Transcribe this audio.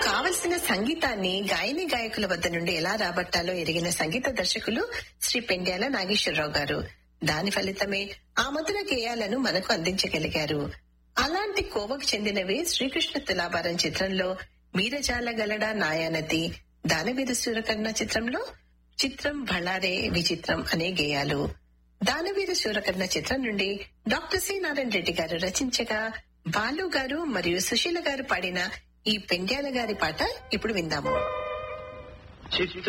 కావలసిన సంగీతాన్ని గాయని గాయకుల వద్ద నుండి ఎలా రాబట్టాలో ఎరిగిన సంగీత దర్శకులు శ్రీ పెండ్యాల నాగేశ్వరరావు గారు దాని ఫలితమే ఆ మధుర గేయాలను మనకు అందించగలిగారు అలాంటి కోవకు చెందినవే శ్రీకృష్ణ తులాభారం చిత్రంలో మీరజాల గలడ నాయానతి దానవీర సూరకర్ణ చిత్రంలో చిత్రం భళారే విచిత్రం అనే గేయాలు దానవీర సూరకర్ణ చిత్రం నుండి డాక్టర్ సి నారాయణ రెడ్డి గారు రచించగా బాలు గారు మరియు సుశీల గారు పాడిన ఈ పెండ్యాల గారి పాట ఇప్పుడు విందాము చిత్ర